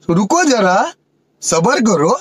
रुको जरा सबर करो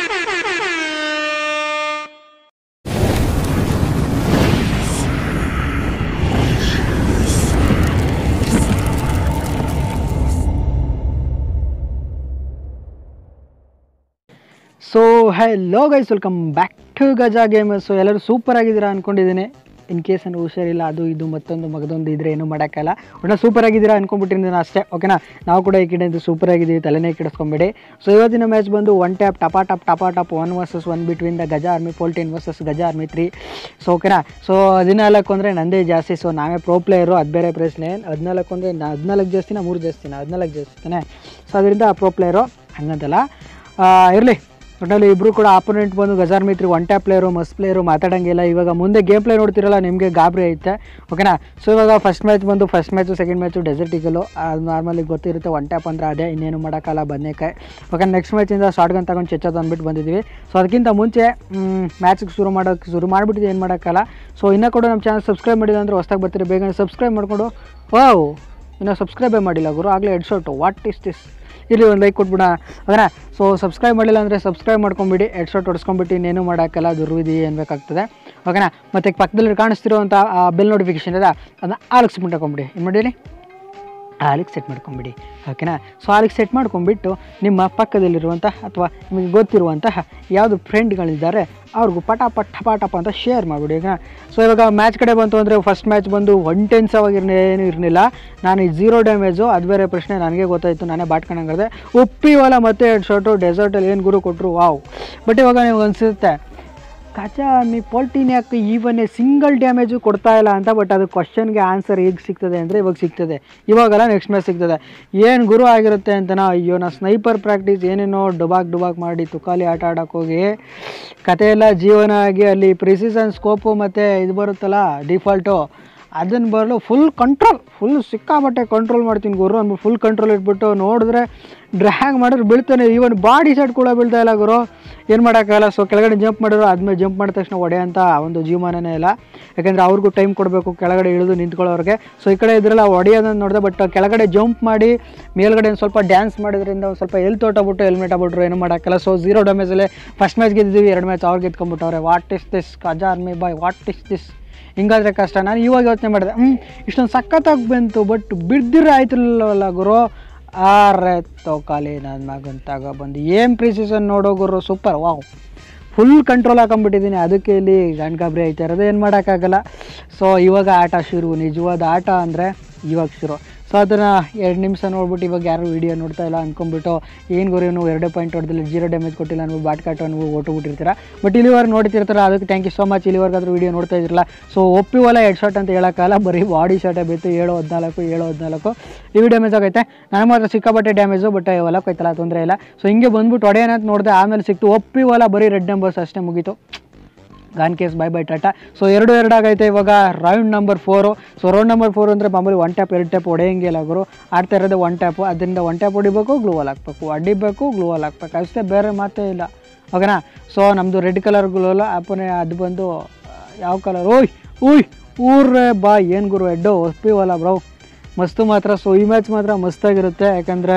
so hello guys welcome back to Gaja gamers so ಎಲ್ಲರೂ ಸೂಪರ್ ಆಗಿದ್ದೀರಾ ಅನ್ಕೊಂಡಿದ್ದೀನಿ ಇನ್ ಕೇಸ್ ನನಗೆ ಹುಷಾರಿಲ್ಲ ಅದು ಇದು ಮತ್ತೊಂದು ಮಗದೊಂದು ಇದ್ರೆ ಏನೂ ಮಾಡೋಕ್ಕಲ್ಲ ಒಟ್ಟು ಸೂಪರ್ ಆಗಿದ್ದೀರಾ ಅನ್ಕೊಂಡ್ಬಿಟ್ಟಿದ್ದೀನಿ ಅಷ್ಟೇ ಓಕೆನಾ ನಾವು ಕೂಡ ಈ ಕಡೆ ಸೂಪರ್ ಆಗಿದ್ದೀವಿ ತಲೆನೇ ಕೆಡಿಸ್ಕೊಂಬೇಡಿ ಸೊ ಇವತ್ತಿನ ಮ್ಯಾಚ್ ಬಂದು ಒನ್ ಟ್ಯಾಪ್ ಟಪಾ ಟಪ್ ಟಪಾ ಟಪ್ one versus one between the Gaja army fourteen versus Gaja army three so ಓಕೆನಾ ಸೊ ಹದಿನಾಲ್ಕು ಅಂದರೆ ನಂದೇ ಜಾಸ್ತಿ ಸೊ ನಾವೇ ಪ್ರೋ ಪ್ಲೇಯರು ಅದು ಬೇರೆ ಪ್ರಶ್ನೆ ಹದಿನಾಲ್ಕು ಅಂದರೆ ಹದಿನಾಲ್ಕು ಜಾಸ್ತಿನ ಮೂರು ಜಾಸ್ತಿನ ಹದಿನಾಲ್ಕು ಜಾಸ್ತಿ ತಾನೆ ಸೊ ಅದರಿಂದ ಪ್ರೋ ಪ್ಲೇಯರು ಹಂಗಂತಲ್ಲ ಇರಲಿ ಒಟ್ಟಲ್ಲಿ ಇಬ್ಬರು ಕೂಡ ಆಪೋನೆಂಟ್ ಬಂದು ಗಜಾರ್ ಮಿತ್ರಿ one tap player must player ಮಾತಾಡೋಂಗಿಲ್ಲ ಇವಾಗ ಮುಂದೆ ಗೇಮ್ ಪ್ಲೇ ನೋಡ್ತಿರಲ್ಲ ನಿಮಗೆ ಗಾಬರಿ ಐತೆ ಓಕೆನಾ ಸೊ ಇವಾಗ ಫಸ್ಟ್ ಮ್ಯಾಚ್ ಬಂದು first match second match desert ಈಗಲು ಅದು ನಾರ್ಮಲಿ ಗೊತ್ತಿರುತ್ತೆ ಒನ್ ಟ್ಯಾಪ್ ಅಂದರೆ ಅದೇ ಇನ್ನೇನು ಮಾಡೋಕ್ಕಲ್ಲ ಬದನೇಕಾಯಿ ಓಕೆ ನೆಕ್ಸ್ಟ್ ಮ್ಯಾಚಿಂದ ಶಾರ್ಟ್ ಗನ್ ತಗೊಂಡು ಚೆಚ್ಚೋದು ಅಂದ್ಬಿಟ್ಟು ಬಂದಿದ್ದೀವಿ ಸೊ ಅದಕ್ಕಿಂತ ಮುಂಚೆ ಮ್ಯಾಚಿಗೆ ಶುರು ಮಾಡೋಕ್ಕೆ ಶುರು ಮಾಡಿಬಿಟ್ಟಿದೆ ಏನು ಮಾಡೋಕ್ಕಲ್ಲ ಸೊ ಇನ್ನೂ ಕೂಡ ನಮ್ಮ ಚಾನಲ್ ಸಬ್ಸ್ಕ್ರೈಬ್ ಮಾಡಿಲ್ಲ ಅಂದರೆ ಹೊಸ್ದಾಗಿ ಬರ್ತೀರಿ ಬೇಗ ಸಬ್ಸ್ಕ್ರೈಬ್ ಮಾಡಿಕೊಂಡು ವಾವ್ ಇನ್ನೂ ಸಬ್ಸ್ಕ್ರೈಬೇ ಮಾಡಿಲ್ಲ ಗುರು ಆಗಲೇ headshot what is this ಇಲ್ಲಿ ಒಂದು ಲೈಕ್ ಕೊಟ್ಬಿಡ ಅದನ್ನ ಸೊ ಸಬ್ಸ್ಕ್ರೈಬ್ ಮಾಡಿಲ್ಲ ಅಂದರೆ ಸಬ್ಸ್ಕ್ರೈಬ್ ಮಾಡ್ಕೊಂಬಿಡಿ ಹೆಡ್ ಶಾಟ್ ಹೊಡ್ಸ್ಕೊಂಬಿಟ್ಟು ಇನ್ನೇನು ಮಾಡೋಕ್ಕಲ್ಲ ದುರ್ವಿಧಿ ಏನ್ಬೇಕಾಗ್ತದೆ ಓಕೆನಾ ಮತ್ತು ಪಕ್ಕದಲ್ಲಿ ಕಾಣಿಸ್ತಿರುವಂಥ ಬೆಲ್ ನೋಟಿಫಿಕೇಶನ್ ಇದೆ ಅದನ್ನ ಆಲಕ್ಕೆ ಸೆಟ್ ಮಾಡ್ಕೊಂಬಿಡಿ ಏನು ಮಾಡಿ ಆಲಿಗೆ ಸೆಟ್ ಮಾಡ್ಕೊಂಬಿಡಿ ಓಕೆನಾ ಸೊ ಆಲಿಗೆ ಸೆಟ್ ಮಾಡ್ಕೊಂಬಿಟ್ಟು ನಿಮ್ಮ ಪಕ್ಕದಲ್ಲಿರುವಂಥ ಅಥವಾ ನಿಮಗೆ ಗೊತ್ತಿರುವಂತಹ ಯಾವುದು ಫ್ರೆಂಡ್ಗಳಿದ್ದಾರೆ ಅವ್ರಿಗೂ ಪಟ ಪಟ್ ಟಪಾಟಪ ಅಂತ ಶೇರ್ ಮಾಡಿಬಿಡಿ ಓಕೆನಾ ಸೊ ಇವಾಗ ಮ್ಯಾಚ್ ಕಡೆ ಬಂತು ಅಂದರೆ ಫಸ್ಟ್ ಮ್ಯಾಚ್ ಬಂದು ಒನ್ ಟೆನ್ಸ್ ಅವಾಗಿರ್ನೇ ಏನು ಇರಲಿಲ್ಲ ನಾನು ಈ ಝೀರೋ ಡ್ಯಾಮೇಜು ಅದು ಬೇರೆ ಪ್ರಶ್ನೆ ನನಗೆ ಗೊತ್ತಾಯಿತು ನಾನೇ ಬಾಟ್ಕೊಂಡಂಗೆ ಉಪ್ಪಿವಲ್ಲ ಮತ್ತೆ ಎರಡು ಶರ್ಟು ಡೆಸರ್ಟಲ್ಲಿ ಏನು ಗುರು ಕೊಟ್ಟರು ವಾವ್ ಬಟ್ ಇವಾಗ ನೀವು ಅನಿಸುತ್ತೆ ಕಚಾ ಮೀ ಪೋಲ್ಟಿನ್ ಯಾಕೆ ಈವನ್ ಸಿಂಗಲ್ ಡ್ಯಾಮೇಜು ಕೊಡ್ತಾ ಇಲ್ಲ ಅಂತ ಬಟ್ ಅದು ಕ್ವಶನ್ಗೆ ಆನ್ಸರ್ ಹೇಗೆ ಸಿಗ್ತದೆ ಅಂದರೆ ಇವಾಗ ಸಿಗ್ತದೆ ಇವಾಗಲ್ಲ ನೆಕ್ಸ್ಟ್ ಮ್ಯಾಚ್ ಸಿಗ್ತದೆ ಏನು ಗುರು ಆಗಿರುತ್ತೆ ಅಂತನಾ ಅಯ್ಯೋ ನಾ ಸ್ನೈಪರ್ ಪ್ರಾಕ್ಟೀಸ್ ಏನೇನೋ ಡುಬಾಕ್ ಡುಬಾಕ್ ಮಾಡಿ ತುಕಾಲಿ ಆಟ ಆಡೋಕೆ ಹೋಗಿ ಕತೆ ಎಲ್ಲ ಜೀವನ ಆಗಿ ಅಲ್ಲಿ ಪ್ರಿಸಿಷನ್ ಸ್ಕೋಪು ಮತ್ತು ಇದು ಬರುತ್ತಲ್ಲ ಡಿಫಾಲ್ಟು ಅದನ್ನು ಬರಲು ಫುಲ್ ಕಂಟ್ರೋಲ್ ಫುಲ್ ಸಿಕ್ಕಾಬಟ್ಟೆ ಕಂಟ್ರೋಲ್ ಮಾಡ್ತೀನಿ ಗುರು ಅಂದ್ಬಿಟ್ಟು ಫುಲ್ ಕಂಟ್ರೋಲ್ ಇಟ್ಬಿಟ್ಟು ನೋಡಿದ್ರೆ ಡ್ರ್ಯಾಗ್ ಮಾಡಿದ್ರೆ ಬೀಳ್ತಾನೆ ಈವನ್ ಬಾಡಿ ಸೈಡ್ ಕೂಡ ಬೀಳ್ತಾ ಇಲ್ಲ ಗುರು ಏನು ಮಾಡೋಕ್ಕಾಗಲ್ಲ ಸೊ ಕೆಳಗಡೆ ಜಂಪ್ ಮಾಡಿದ್ರು ಆದ್ಮೇಲೆ ಜಂಪ್ ಮಾಡಿದ ತಕ್ಷಣ ಹೊಡೆಯೋಂಥ ಒಂದು ಜೀವಮಾನನೇ ಇಲ್ಲ ಯಾಕೆಂದರೆ ಅವ್ರಿಗೂ ಟೈಮ್ ಕೊಡಬೇಕು ಕೆಳಗಡೆ ಇಳಿದು ನಿಂತ್ಕೊಳ್ಳೋರಿಗೆ ಸೊ ಈ ಕಡೆ ಇದ್ರೆಲ್ಲ ಹೊಡೆಯೋದನ್ನು ನೋಡಿದೆ ಬಟ್ ಕೆಳಗಡೆ ಜಂಪ್ ಮಾಡಿ ಮೇಲ್ಗಡೆ ಒಂದು ಸ್ವಲ್ಪ ಡ್ಯಾನ್ಸ್ ಮಾಡೋದ್ರಿಂದ ಒಂದು ಸ್ವಲ್ಪ ಎಲ್ ತೊಗೊಬಿಟ್ಟು ಹೆಲ್ಮೆಟ್ ಆಗ್ಬಿಟ್ರು ಏನು ಮಾಡೋಕ್ಕಲ್ಲ ಸೊ ಝೀರೋ ಡ್ಯಾಮೇಜಲ್ಲೇ ಫಸ್ಟ್ ಮ್ಯಾಚ್ ಗೆದ್ದಿದ್ದೀವಿ ಎರಡು ಮ್ಯಾಚ್ ಅವ್ರು ಗೆದ್ಕೊಂಬಿಟ್ಟವ್ರೆ ವಾಟ್ ಇಸ್ ದಿಸ್ ಕಜಾರ್ my boy what is this ಹಿಂಗಾದ್ರೆ ಕಷ್ಟ ನಾನು ಇವಾಗ ಯೋಚನೆ ಮಾಡಿದೆ ಹ್ಞೂ ಇಷ್ಟೊಂದು ಸಖತ್ತಾಗಿ ಬಂತು ಬಟ್ ಬಿಡ್ದಿರ ಆಯ್ತಿಲ್ಲವಲ್ಲ ಗುರು ಆರೆ ತೋಕಾಲಿ ನನ್ನ ಮಗನ್ ತಗೊಬಂದು ಏನು ಪ್ರಿಸಿಷನ್ ನೋಡೋ ಗುರು ಸೂಪರ್ ವಾವ್ ಫುಲ್ ಕಂಟ್ರೋಲ್ ಹಾಕೊಂಡ್ಬಿಟ್ಟಿದ್ದೀನಿ ಅದಕ್ಕೆ ಇಲ್ಲಿ ಗಂಡ್ಗಾಬ್ರಿ ಆಯ್ತಾ ಇರೋದು ಏನು ಮಾಡೋಕ್ಕಾಗಲ್ಲ ಸೊ ಇವಾಗ ಆಟ ಶುರು ನಿಜವಾದ ಆಟ ಅಂದರೆ ಇವಾಗ ಶುರು ಸೊ ಅದನ್ನು ಎರಡು ನಿಮಿಷ ನೋಡ್ಬಿಟ್ಟು ಇವಾಗ ಯಾರು ವೀಡಿಯೋ ನೋಡ್ತಾ ಇಲ್ಲ ಅಂದ್ಕೊಂಡ್ಬಿಟ್ಟು ಏನು ಗುರು ನೀವು ಎರಡೇ ಪಾಯಿಂಟ್ ಹೊಡೆದಿಲ್ಲ ಜೀರೋ ಡ್ಯಾಮೇಜ್ ಕೊಟ್ಟಿಲ್ಲ ನೀವು ಬಾಟ್ ಕಾಟು ನೀವು ಓಟು ಬಿಟ್ಟಿರ್ತೀರ ಬಟ್ ಇಲ್ಲಿವರೆಗೆ ನೋಡ್ತಿರ್ತಾರೆ ಅದಕ್ಕೆ ಥ್ಯಾಂಕ್ ಯು ಸೊ ಮಚ್ ಇಲ್ಲಿವರೆಗಾದ್ರೂ ವೀಡಿಯೋ ನೋಡ್ತಾ ಇದ್ರಲ್ಲ ಸೊ ಒಪ್ಪಿವಲ್ಲ ಹೆಡ್ ಶಾಟ್ ಅಂತ ಹೇಳೋಕ್ಕಲ್ಲ ಬರೀ ಬಾಡಿ ಶಾಟೇ ಬೇಕು ಏಳು ಹದಿನಾಲ್ಕು ಏಳು ಹದಿನಾಲ್ಕು ಇವು ಡ್ಯಾಮೇಜ್ ಆಗೈತೆ ನನಗೆ ಮಾತ್ರ ಸಿಕ್ಕಾಪಟ್ಟೆ ಡ್ಯಾಮೇಜು ಬಟ್ ಹೊಲಕ್ಕೈತಲ್ಲ ತೊಂದರೆ ಇಲ್ಲ ಸೊ ಹಿಂಗೆ ಬಂದ್ಬಿಟ್ಟು ಹೊಡೆಯೋಣ ಅಂತ ನೋಡಿದೆ ಆಮೇಲೆ ಸಿಕ್ತು ಒಪ್ಪಿವಲ್ಲ ಬರೀ ರೆಡ್ ನಂಬರ್ಸ್ ಅಷ್ಟೇ ಮುಗೀತು gone case bye bye tata so ಎರಡು ಎರಡು ಆಗೈತೆ ಇವಾಗ round number four so round number four ಅಂದರೆ ಮಾಮೂಲಿ ಒನ್ ಟ್ಯಾಪ್ ಎರಡು ಟ್ಯಾಪ್ ಹೊಡೆಯಂಗಿಲ್ಲ ಗುರು ಆಡ್ತಾ ಇರೋದೇ ಒನ್ ಟ್ಯಾಪು ಅದರಿಂದ ಒನ್ ಟ್ಯಾಪ್ ಹೊಡಿಬೇಕು ಗ್ಲೂ ವಾಲ್ ಹಾಕ್ಬೇಕು ಹೊಡಿಬೇಕು ಗ್ಲೂ ವಾಲ್ ಹಾಕ್ಬೇಕು ಅಷ್ಟೇ ಬೇರೆ ಮಾತೇ ಇಲ್ಲ ಓಕೆನಾ ಸೊ ನಮ್ಮದು ರೆಡ್ ಕಲರ್ ಗ್ಲೂವಲ್ಲ ಅಪ್ಪನೇ ಅದು ಬಂದು ಯಾವ ಕಲರ್ ಓಯ್ ಓಯ್ ಊರ್ರೆ ಬಾ ಏನು ಗುರು ಎಡ್ಡು ಒಪ್ಪಿವಲ್ಲ ಬ್ರೋ ಮಸ್ತು ಮಾತ್ರ ಸೊ ಈ ಮ್ಯಾಚ್ ಮಾತ್ರ ಮಸ್ತಾಗಿರುತ್ತೆ ಯಾಕಂದರೆ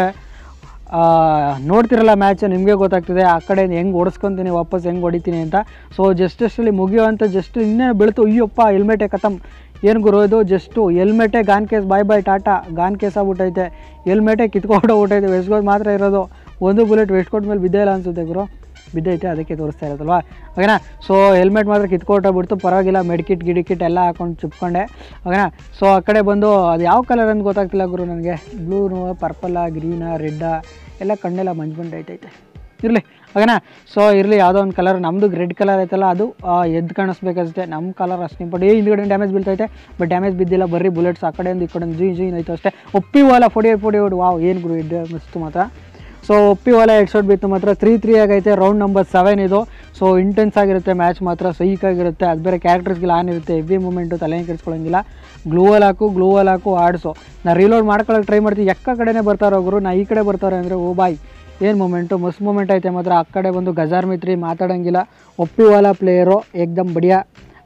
ನೋಡ್ತಿರಲ್ಲ ಮ್ಯಾಚ್ ನಿಮಗೆ ಗೊತ್ತಾಗ್ತದೆ ಆ ಕಡೆ ಹೆಂಗೆ ಓಡಿಸ್ಕೊತೀನಿ ವಾಪಸ್ ಹೆಂಗೆ ಹೊಡಿತೀನಿ ಅಂತ ಸೊ ಜಸ್ಟ್ ಅಷ್ಟರಲ್ಲಿ ಮುಗಿಯುವಂಥ ಜಸ್ಟ್ ಇನ್ನೇ ಬೆಳ್ತು ಅಯ್ಯಪ್ಪ ಹೆಲ್ಮೆಟೇ ಖತಮ್ ಏನು ಗುರು ಇದು ಜಸ್ಟು ಹೆಲ್ಮೆಟೇ gone case bye bye tata gone case ಆಗ್ಬಿಟ್ಟೈತೆ ಹೆಲ್ಮೆಟೇ ಕಿತ್ಕೊಂಡು ಹೋಗ್ಬಿಟ್ಟೈತೆ ವೆಸ್ಟ್ಗೋಡ್ ಮಾತ್ರ ಇರೋದು ಒಂದು ಬುಲೆಟ್ ವೆಸ್ಟ್ಕೋಟ್ ಮೇಲೆ ಬಿದ್ದೇ ಇಲ್ಲ ಅನ್ಸುತ್ತೆ ಗುರು ಬಿದ್ದೈತೆ ಅದಕ್ಕೆ ತೋರಿಸ್ತಾ ಇರೋದಲ್ವಾ ಓಕೆನಾ ಸೊ ಹೆಲ್ಮೆಟ್ ಮಾತ್ರ ಕಿತ್ಕೊಟ್ಟೋಗ್ಬಿಡ್ತು ಪರವಾಗಿಲ್ಲ ಮೆಡಿಕಿಟ್ ಗಿಡಿಕಿಟ್ ಎಲ್ಲ ಹಾಕೊಂಡು ಚುಪ್ಕೊಂಡೆ ಓಕೆನಾ ಸೊ ಆ ಕಡೆ ಬಂದು ಅದು ಯಾವ ಕಲರ್ ಅಂತ ಗೊತ್ತಾಗ್ತಿಲ್ಲ ಗುರು ನನಗೆ ಬ್ಲೂನು ಪರ್ಪಲ್ಲ ಗ್ರೀನಾ ರೆಡ್ಡಾ ಎಲ್ಲ ಕಣ್ಣೆಲ್ಲ ಮಂಜು ಬಂದು ಐತೈತೆ ಇರಲಿ ಓಕೆನಾ ಸೊ ಇರಲಿ ಯಾವುದೋ ಒಂದು ಕಲರ್ ನಮ್ಮದು ರೆಡ್ ಕಲರ್ ಐತಲ್ಲ ಅದು ಎದ್ದು ಕಾಣಿಸ್ಬೇಕಷ್ಟೇ ನಮ್ಮ ಕಲರ್ ಅಷ್ಟೇ ಬಟ್ ಈ ಹಿಂದ್ಗಡೆ ಡ್ಯಾಮೇಜ್ ಬೀಳ್ತೈತೆ ಬಟ್ ಡ್ಯಾಮೇಜ್ ಬಿದ್ದಿಲ್ಲ ಬರೀ ಬುಲೆಟ್ಸ್ ಆ ಕಡೆಯಿಂದ ಈ ಕಡೆ ಜೀ ಜೀನ್ ಐತೆ ಅಷ್ಟೇ ಒಪ್ಪಿ ವಾಲ ಫೋಡಿ ಫೋಡಿ ಹೊಡಿ ವಾವ್ ಏನು ಗುರು ಇದು ಮಸ್ತು ಮಾತ್ರ ಸೊ ಒಪ್ಪಿ ವಾಲ ಹೆಡ್ ಶಾಟ್ ಬಿತ್ತು ಮಾತ್ರ ತ್ರೀ ತ್ರೀ ಆಗೈತೆ ರೌಂಡ್ ನಂಬರ್ ಸೆವೆನ್ ಇದು ಸೊ ಇಂಟೆನ್ಸ್ ಆಗಿರುತ್ತೆ ಮ್ಯಾಚ್ ಮಾತ್ರ ಸೈಕ್ ಆಗಿರುತ್ತೆ ಅದು ಬೇರೆ ಕ್ಯಾರೆಕ್ಟರ್ಸ್ಗೆಲ್ಲ ಆನ್ ಇರುತ್ತೆ ಹೆವಿ ಮೂಮೆಂಟು ತಲೆ ಕೆಡಿಸ್ಕೊಳ್ಳೋಂಗಿಲ್ಲ ಗ್ಲೂವಲ್ ಹಾಕು ಗ್ಲೂವಲ್ ಹಾಕು ಆಡಿಸು ನಾ ರೀಲೋಡ್ ಮಾಡ್ಕೊಳ್ಳೋಕೆ ಟ್ರೈ ಮಾಡ್ತೀವಿ ಎಕ್ಕ ಕಡೆನೇ ಬರ್ತಾರೋ ಗುರು ನಾ ಈ ಕಡೆ ಬರ್ತಾರೆ ಅಂದರೆ ಓ ಬಾಯ್ ಏನು ಮೂಮೆಂಟು ಮಸ್ತ್ ಮೂಮೆಂಟ್ ಐತೆ ಮಾತ್ರ ಆ ಕಡೆ ಬಂದು ಗಜಾರ್ ಮಿತ್ರಿ ಮಾತಾಡೋಂಗಿಲ್ಲ ಒಪ್ಪಿವಾಲ ಪ್ಲೇಯರು ಏಕ್ದಮ್ ಬಡಿಯ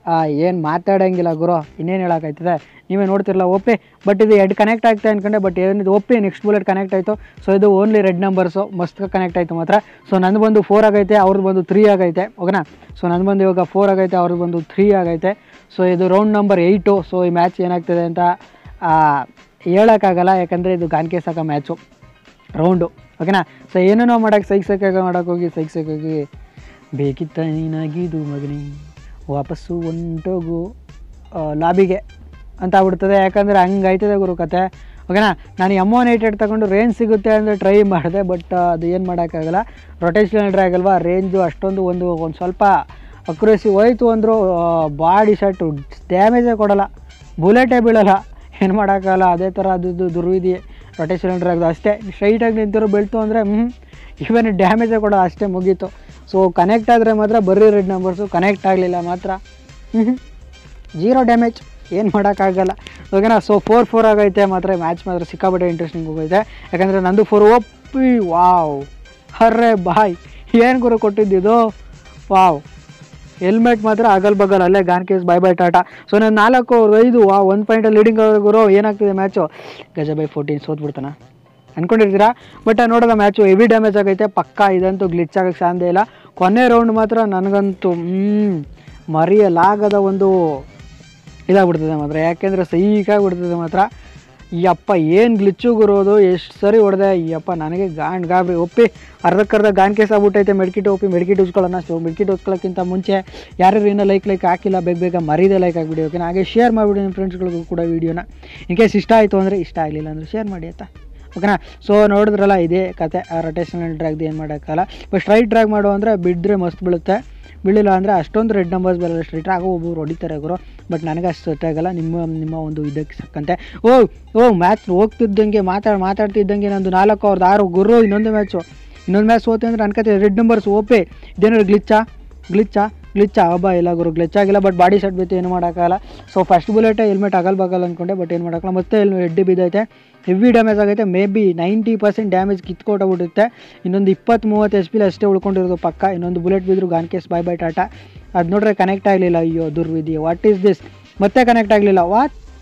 ಏನು ಮಾತಾಡೋಂಗಿಲ್ಲ ಗುರು ಇನ್ನೇನು ಹೇಳೋಕ್ಕಾಯ್ತದೆ ನೀವೇ ನೋಡ್ತಿರಲ್ಲ ಓಪೆ ಬಟ್ ಇದು ಎರಡು ಕನೆಕ್ಟ್ ಆಗ್ತಾ ಅನ್ಕೊಂಡೆ ಬಟ್ ಏನಿದು ಓಪೆ ನೆಕ್ಸ್ಟ್ ಬುಲೆಟ್ ಕನೆಕ್ಟ್ ಆಯಿತು ಸೊ ಇದು ಓನ್ಲಿ ರೆಡ್ ನಂಬರ್ಸು ಮಸ್ತ್ ಕನೆಕ್ಟ್ ಆಯಿತು ಮಾತ್ರ ಸೊ ನಂದು ಬಂದು ಫೋರ್ ಆಗೈತೆ ಅವ್ರದ್ದು ಬಂದು ತ್ರೀ ಆಗೈತೆ ಓಕೆನಾ ಸೊ ನಂದು ಬಂದು ಇವಾಗ ಫೋರ್ ಆಗೈತೆ ಅವ್ರದ್ದು ಬಂದು ತ್ರೀ ಆಗೈತೆ ಸೊ ಇದು ರೌಂಡ್ ನಂಬರ್ ಏಯ್ಟು ಸೊ ಈ ಮ್ಯಾಚ್ ಏನಾಗ್ತದೆ ಅಂತ ಆ, ಹೇಳೋಕ್ಕಾಗಲ್ಲ ಯಾಕಂದರೆ ಇದು ಗಾನ್ಕೆ ಸಾಕ ಮ್ಯಾಚು ರೌಂಡು ಓಕೆನಾ ಸೊ ಏನೇನೋ ಮಾಡೋಕ್ಕೆ ಸೈಕ್ ಸೈಕಾಗ ಮಾಡೋಕೆ ಹೋಗಿ ಸೈಕ್ ಸೈಕಾಗಿ ಬೇಕಿತ್ತ ನೀನಾಗಿದು ಮಗನಿ ವಾಪಸ್ಸು ಹೊಂಟೋಗು ಆ, ಲಾಬಿಗೆ ಅಂತ ಆಗ್ಬಿಡ್ತದೆ ಯಾಕಂದರೆ ಹಂಗಾಯ್ತದೆ ಗುರು ಕತೆ ಓಕೆನಾ ನಾನು ಎಮ್ ಒನ್ ಏಟ್ ತಗೊಂಡು ರೇಂಜ್ ಸಿಗುತ್ತೆ ಅಂದರೆ ಟ್ರೈ ಮಾಡಿದೆ ಬಟ್ ಅದು ಏನು ಮಾಡೋಕ್ಕಾಗಲ್ಲ ರೊಟೇಷನಲ್ ಡ್ರ್ಯಾಗ್ ಅಲ್ವಾ ರೇಂಜು ಅಷ್ಟೊಂದು ಒಂದು ಒಂದು ಸ್ವಲ್ಪ ಅಕ್ಯುರೇಸಿ ಹೋಯ್ತು ಅಂದರೂ ಬಾಡಿ ಶರ್ಟು ಡ್ಯಾಮೇಜೇ ಕೊಡಲ್ಲ ಬುಲೆಟೇ ಬೀಳಲ್ಲ ಏನು ಮಾಡೋಕ್ಕಾಗಲ್ಲ ಅದೇ ಥರ ಅದು ದುರ್ವಿಧಿ ರೊಟೇಷನಲ್ ಡ್ರ್ಯಾಗ್ದು ಅಷ್ಟೇ ಸ್ಟ್ರೈಟಾಗಿ ನಿಂತಿರೋ ಬೆಳ್ತು ಅಂದರೆ ಹ್ಞೂ ಇವನ್ ಡ್ಯಾಮೇಜೇ ಕೊಡಲ್ಲ ಅಷ್ಟೇ ಮುಗೀತು ಸೊ ಕನೆಕ್ಟ್ ಆದರೆ ಮಾತ್ರ ಬರೀ ರೆಡ್ ನಂಬರ್ಸು ಕನೆಕ್ಟ್ ಆಗಲಿಲ್ಲ ಮಾತ್ರ ಹ್ಞೂ ಜೀರೋ ಡ್ಯಾಮೇಜ್ ಏನು ಮಾಡೋಕ್ಕಾಗಲ್ಲ ಓಕೆನಾ ಸೊ ಫೋರ್ ಫೋರ್ ಆಗೈತೆ ಮಾತ್ರ ಮ್ಯಾಚ್ ಮಾತ್ರ ಸಿಕ್ಕಾಪಟ್ಟೆ ಇಂಟ್ರೆಸ್ಟಿಂಗ್ ಹೋಗೈತೆ ಯಾಕಂದರೆ ನಂದು ಫೋರ್ ಒಪ್ಪಿ ವಾವ್ ಹರ್ರೆ ಬಾಯ್ ಏನು ಗುರು ಕೊಟ್ಟಿದ್ದಿದು ವಾವ್ ಹೆಲ್ಮೆಟ್ ಮಾತ್ರ ಅಗಲ್ ಬಗಲ್ ಅಲ್ಲೇ gone case bye bye tata so ನಾನು ನಾಲ್ಕು ಅವ್ರು ಐದು ಆ ಒಂದು ಪಾಯಿಂಟಲ್ಲಿ ಲೀಡಿಂಗ್ ಗುರು ಏನಾಗ್ತಿದೆ ಮ್ಯಾಚು ಗಜ ಬೈ ಫೋರ್ಟೀನ್ ಸೋತ್ಬಿಡ್ತಾನ ಅನ್ಕೊಂಡಿರ್ತೀರಾ ಬಟ್ ನೋಡೋದ ಮ್ಯಾಚು ಹೆವಿ ಡ್ಯಾಮೇಜ್ ಆಗೈತೆ ಪಕ್ಕ ಇದಂತೂ ಗ್ಲಿಚ್ ಆಗಕ್ಕೆ ಸಾಧ್ಯ ಇಲ್ಲ ಕೊನೆ ರೌಂಡ್ ಮಾತ್ರ ನನಗಂತೂ ಹ್ಞೂ ಮರೆಯಲಾಗದ ಒಂದು ಇದಾಗ್ಬಿಡ್ತದೆ ಮಾತ್ರ ಯಾಕೆಂದರೆ ಸೈಕಾಗ್ಬಿಡ್ತದೆ ಮಾತ್ರ ಯಪ್ಪ ಏನು ಗ್ಲಿಚ್ಚು ಗುರೋದು ಎಷ್ಟು ಸರಿ ಹೊಡೆದೆ ಯಪ್ಪ ನನಗೆ ಗಾಂಡ್ ಗಾಬ್ರಿ ಒಪ್ಪಿ ಅರ್ಧಕ್ಕರ್ಧ ಗಾನ್ ಕೇಸ್ ಆಗ್ಬಿಟ್ಟೈತೆ ಮೆಡ್ಕಿಟ್ ಒಪ್ಪಿ ಮೆಡ್ಕಿಟ್ ಉಜ್ಕೊಳ್ಳೋಣ ಸೊ ಮೆಡ್ಕಿಟ್ ಉಜ್ಕೊಳ್ಳೋಕ್ಕಿಂತ ಮುಂಚೆ ಯಾರ್ಯಾರು ಇನ್ನೂ ಲೈಕ್ ಲೈಕ್ ಹಾಕಿಲ್ಲ ಬೇಗ ಬೇಗ ಮರೀದೆ ಲೈಕ್ ಆಗಿಬಿಡಿ ಓಕೆ ಹಾಗೆ ಶೇರ್ ಮಾಡಿಬಿಡಿ ನಿಮ್ಮ ಫ್ರೆಂಡ್ಸ್ಗಳಿಗೂ ಕೂಡ ವೀಡಿಯೋನ ಇನ್ ಕೇಸ್ ಇಷ್ಟ ಆಯಿತು ಅಂದರೆ ಇಷ್ಟ ಆಗಲಿಲ್ಲ ಅಂದರೆ ಶೇರ್ ಮಾಡಿ ಆಯ್ತಾ ಓಕೆನಾ ಸೊ ನೋಡಿದ್ರಲ್ಲ ಇದೇ ಕತೆ ರೊಟೇಷನಲ್ ಡ್ರ್ಯಾಗ್ದು ಏನು ಮಾಡೋಕ್ಕಲ್ಲ ಬಟ್ ಸ್ಟ್ರೈಟ್ ಡ್ರ್ಯಾಗ್ ಮಾಡು ಅಂದರೆ ಬಿದ್ದರೆ ಮಸ್ತ್ ಬೀಳುತ್ತೆ ಬೀಳಿಲ್ಲ ಅಂದರೆ ಅಷ್ಟೊಂದು ರೆಡ್ ನಂಬರ್ಸ್ ಬರಲ್ಲ ಸ್ಟ್ರೈಟ್ ಆಗೋ ಒಬ್ಬರು ಹೊಡಿತಾರೆ ಗುರು ಬಟ್ ನನಗೆ ಅಷ್ಟು ಸೆಟ್ ಆಗಲ್ಲ ನಿಮ್ಮ ನಿಮ್ಮ ಒಂದು ಇದಕ್ಕೆ ಸಕ್ಕಂತೆ ಓ ಓ ಮ್ಯಾಚ್ ಹೋಗ್ತಿದ್ದಂಗೆ ಮಾತಾಡಿ ಮಾತಾಡ್ತಿದ್ದಂಗೆ ನಂದು ನಾಲ್ಕು ಅವ್ರದ್ದು ಆರು ಗುರು ಇನ್ನೊಂದು ಮ್ಯಾಚು ಇನ್ನೊಂದು ಮ್ಯಾಚ್ ಹೋತೆ ಅಂದರೆ ಅನ್ಕತೆ ರೆಡ್ ನಂಬರ್ಸ್ ಓಪೆ ಇದೇನಾದ್ರು ಗ್ಲಿಚ್ಚಾ ಗ್ಲಿಚ್ಚಾ ಗ್ಲಿಚ್ಚಾ ಹಬ್ಬ ಇಲ್ಲ ಗುರು ಗ್ಲಿಚ್ ಆಗಿಲ್ಲ ಬಟ್ ಬಾಡಿ ಸೆಟ್ ಬಿತ್ತು ಏನು ಮಾಡೋಕ್ಕಾಗಲ್ಲ ಸೊ ಫಸ್ಟ್ ಬುಲೆಟೇ ಹೆಲ್ಮೆಟ್ ಆಗಲ್ ಬಗಲ್ ಅಂದ್ಕೊಂಡೆ ಬಟ್ ಏನು ಮಾಡೋಕ್ಕಲ್ಲ ಮತ್ತೆ ಹೆಲ್ಮೆಟ್ ಹೆಡ್ಡಿ ಬಿದ್ದೈತೆ ಹೆವಿ ಡ್ಯಾಮೇಜ್ ಆಗೈತೆ may be ninety percent damage ಕಿತ್ಕೊಟ್ಟೋಗ್ಬಿಡುತ್ತೆ ಇನ್ನೊಂದು ಇಪ್ಪತ್ತು ಮೂವತ್ತು ಎಚ್ ಪಿಲಿ ಅಷ್ಟೇ ಉಳ್ಕೊಂಡಿರೋದು ಪಕ್ಕ ಇನ್ನೊಂದು ಬುಲೆಟ್ ಬಿದ್ದರು gone case bye bye tata ಅದು ನೋಡ್ರೆ ಕನೆಕ್ಟ್ ಆಗಲಿಲ್ಲ ಅಯ್ಯೋ ದುರ್ವಿಧಿ ವಾಟ್ ಈಸ್ ದಿಸ್ ಮತ್ತೆ ಕನೆಕ್ಟ್ ಆಗಲಿಲ್ಲ ವಾತ್ತ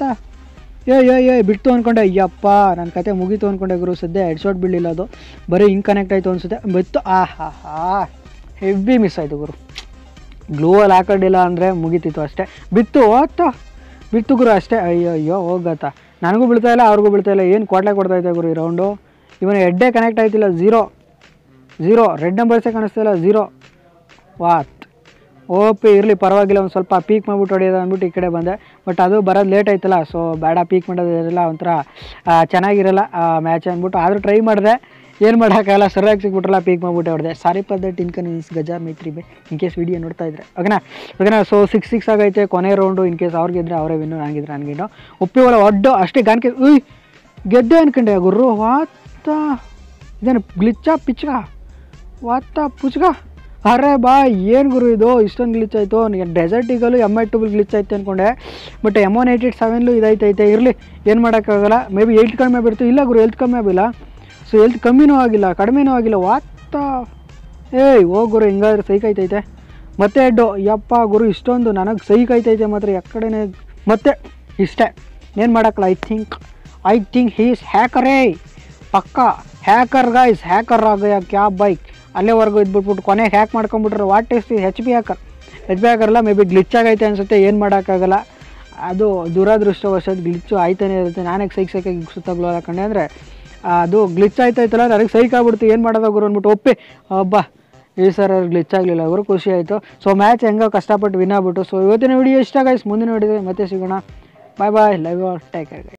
ಏ ಏ ಏ ಬಿಡ್ತು ಅಂದ್ಕೊಂಡೆ ಅಯ್ಯಪ್ಪ ನನ್ನ ಕತೆ ಮುಗೀತು ಅಂದ್ಕೊಂಡೆ ಗುರು ಸದ್ಯ ಹೆಡ್ ಶಾಟ್ ಬೀಳಿಲ್ಲ ಅದು ಬರೀ ಹಿಂಗೆ ಕನೆಕ್ಟ್ ಆಯಿತು ಅನ್ಸುತ್ತೆ ಬಿತ್ತು ಆ ಹಾ ಹಾ ಹೆವಿ ಮಿಸ್ ಆಯಿತು ಗುರು ಗ್ಲೂವಲ್ಲಿ ಹಾಕೊಂಡಿಲ್ಲ ಅಂದರೆ ಮುಗೀತಿತ್ತು ಅಷ್ಟೇ ಬಿತ್ತು ಓತ್ತ ಬಿತ್ತು ಗುರು ಅಷ್ಟೇ ಅಯ್ಯೋ ಅಯ್ಯೋ ಹೋಗತ್ತ ನನಗೂ ಬೀಳ್ತಾ ಇಲ್ಲ ಅವ್ರಿಗೂ ಬೀಳ್ತಾ ಇಲ್ಲ ಏನು ಕೊಡ್ಲೆ ಕೊಡ್ತಾ ಇದೆ ಗುರು ಈ ರೌಂಡು ಇವನು ಹೆಡ್ಡೇ ಕನೆಕ್ಟ್ ಆಯ್ತಿಲ್ಲ ಝೀರೋ ಝೀರೋ ರೆಡ್ ನಂಬರ್ಸೇ ಕಾಣಿಸ್ತಾ ಇಲ್ಲ ಝೀರೋ ವಾತ್ ಓಪಿ ಇರಲಿ ಪರವಾಗಿಲ್ಲ ಒಂದು ಸ್ವಲ್ಪ ಪೀಕ್ ಮಾಡಿಬಿಟ್ಟು ಹೊಡೆಯೋದು ಅಂದ್ಬಿಟ್ಟು ಈ ಕಡೆ ಬಂದೆ ಬಟ್ ಅದು ಬರೋದು ಲೇಟ್ ಆಯ್ತಲ್ಲ ಸೊ ಬೇಡ ಪೀಕ್ ಮಾಡೋದಿರಲ್ಲ ಒಂಥರ ಆ, ಚೆನ್ನಾಗಿರಲ್ಲ ಮ್ಯಾಚ್ ಅಂದ್ಬಿಟ್ಟು ಆದರೂ ಟ್ರೈ ಮಾಡಿದೆ ಏನು ಮಾಡೋಕ್ಕಾಗಲ್ಲ ಸರಿಯಾಗಿ ಸಿಕ್ಬಿಟ್ರಲ್ಲ ಪೀಕ್ ಮಾಡಿಬಿಟ್ಟೆ ಹೊಡೆದೆ ಸಾರಿ ಪರ್ ದಟ್ ಇನ್ಕನ್ವೀನ್ಸ್ ಗಜಾರ್ ಮೈತ್ರಿ ಬೈ ಇನ್ ಕೇಸ್ ವಿಡಿಯೋ ನೋಡ್ತಾ ಇದ್ರೆ ಓಕೆನಾ ಓಕೆನಾ ಸೊ ಸಿಕ್ಸ್ ಸಿಕ್ಸ್ ಆಗೈತೆ ಕೊನೆ ರೌಂಡು ಇನ್ ಕೇಸ್ ಅವ್ರಿಗಿದ್ರೆ ಅವರೇ ವಿನ್ನು ನನಗಿದ್ರೆ ನನಗಿನ್ನು ಉಪ್ಪಿ ಒಳ ಒಡ್ಡು ಅಷ್ಟೇ ಗಾನ್ಕೆ ಉಯ್ ಗೆದ್ದೆ ಅನ್ಕೊಂಡೆ ಗುರು ವಾತ ಇದೇನು ಗ್ಲಿಚ್ಚ ಪಿಚ್ಗ ವಾತ ಪುಚ್ಗ ಅರೆ ಬಾ ಏನು ಗುರು ಇದು ಇಷ್ಟೊಂದು ಗ್ಲಿಚ್ ಆಯಿತು ಡೆಸರ್ಟ್ ಈಗಲೂ ಎಮ್ ಐ ಟೂಬಲ್ ಗ್ಲಿಚ್ ಆಯ್ತು ಅಂದ್ಕೊಂಡೆ but M one eight eight ಸೆವೆನ್ಲು ಇದಾಯ್ತೈತೆ ಇರಲಿ ಏನು ಮಾಡೋಕ್ಕಾಗಲ್ಲ ಮೇ ಬಿ ಏಯ್ಟ್ ಕಡಿಮೆ ಬಿಡ್ತು ಇಲ್ಲ ಗುರು ಎಲ್ತ್ ಕಮ್ಮಿ ಆಗಿಲ್ಲ ಸೊ ಎಲ್ತ್ ಕಮ್ಮಿನೂ ಆಗಿಲ್ಲ ಕಡಿಮೆನೂ ಆಗಿಲ್ಲ ವಾತ ಏಯ್ ಹೋಗ್ ಗುರು ಹಿಂಗಾದ್ರೆ ಸೈಕ್ ಐತೈತೆ ಮತ್ತೆ ಎಡ್ಡು ಯಪ್ಪ ಗುರು ಇಷ್ಟೊಂದು ನನಗೆ ಸೈಕ್ ಐತೈತೆ ಮಾತ್ರ ಯಾಕಡೆನೇ ಮತ್ತೆ ಇಷ್ಟೇ ಏನು ಮಾಡೋಕ್ಕಲ್ಲ I think I think he's ಹ್ಯಾಕರೇ ಪಕ್ಕ ಹ್ಯಾಕರ್ ಗೈಸ್ ಹ್ಯಾಕರ್ ಆಗಯ ಕ್ಯಾ ಬೈಕ್ ಅಲ್ಲೇವರೆಗೂ ಇದ್ಬಿಟ್ಬಿಟ್ಟು ಕೊನೆಗೆ ಹ್ಯಾಕ್ ಮಾಡ್ಕೊಂಬಿಟ್ರೆ what is the H P hacker H P hacker ಅಲ್ಲ ಮೇ ಬಿ ಗ್ಲಿಚ್ ಆಗೈತೆ ಅನಿಸುತ್ತೆ ಏನು ಮಾಡೋಕ್ಕಾಗಲ್ಲ ಅದು ದುರದೃಷ್ಟವಶಾತ್ ಗ್ಲಿಚ್ಚು ಆಯ್ತಾನೆ ಇರುತ್ತೆ ನಾನೇ ಸೈಕ್ ಸೈಕಾಗಿ ಸುತ್ತಾಗ್ಲೋ ಹಾಕೊಂಡೆ ಅಂದರೆ ಅದು ಗ್ಲಿಚ್ ಆಯ್ತಾಯ್ತಲ್ಲ ನನಗೆ ಸೈಕ್ ಆಗ್ಬಿಡ್ತು ಏನು ಮಾಡೋದು ಗುರು ಅಂದ್ಬಿಟ್ಟು ಒಪ್ಪಿ ಹಬ್ಬ ಈ ಸರ್ ಗ್ಲಿಚ್ ಆಗಲಿಲ್ಲ ಅವರು ಖುಷಿ ಆಯಿತು ಸೊ ಮ್ಯಾಚ್ ಹೆಂಗೋ ಕಷ್ಟಪಟ್ಟು ವಿನ್ ಆಗ್ಬಿಟ್ಟು ಸೊ ಇವತ್ತಿನ ವಿಡಿಯೋ ಇಷ್ಟ ಗೈಸ್ ಮುಂದಿನ ವಿಡಿಯೋ ಮತ್ತೆ ಸಿಗೋಣ bye bye live take care